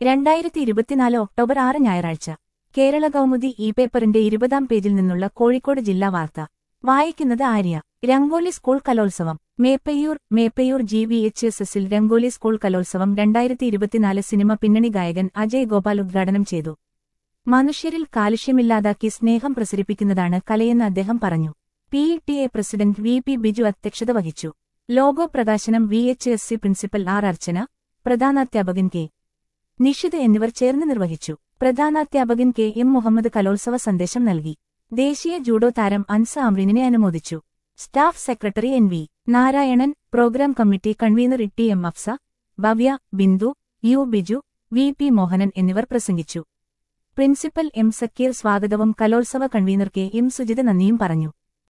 രണ്ടായിരത്തി ഇരുപത്തിനാല് ഒക്ടോബർ ആറ് ഞായറാഴ്ച കേരള കൗമുദി ഇ പേപ്പറിന്റെ ഇരുപതാം പേജിൽ നിന്നുള്ള കോഴിക്കോട് ജില്ലാ വാർത്ത വായിക്കുന്നത് Arya Rangoli school Kalolsavam Meppayur Meppayur G V H S എസിൽ രംഗോലി സ്കൂൾ കലോത്സവം രണ്ടായിരത്തി ഇരുപത്തിനാല് സിനിമ പിന്നണി ഗായകൻ അജയ് ഗോപാൽ ഉദ്ഘാടനം ചെയ്തു മനുഷ്യരിൽ കാലുഷ്യമില്ലാതാക്കി സ്നേഹം പ്രസരിപ്പിക്കുന്നതാണ് കലയെന്ന് അദ്ദേഹം പറഞ്ഞു P E T A president V P Biju അധ്യക്ഷത വഹിച്ചു ലോഗോ പ്രകാശനം V H S C principal R Archana പ്രധാനാധ്യാപകൻ കെ നിഷിത് എന്നിവർ ചേർന്ന് നിർവഹിച്ചു പ്രധാനാധ്യാപകൻ കെ എം മുഹമ്മദ് കലോത്സവ സന്ദേശം നൽകി ദേശീയ ജൂഡോ താരം അൻസ അമ്രീനിനെ അനുമോദിച്ചു staff secretary N V Narayanan programme committee convener E M Afsa Bhavya Bindu U Biju V P Mohanan എന്നിവർ പ്രസംഗിച്ചു പ്രിൻസിപ്പൽ എം സക്കീർ സ്വാഗതവും കലോത്സവ കൺവീനർ കെ എം സുജിത് നന്ദിയും പറഞ്ഞു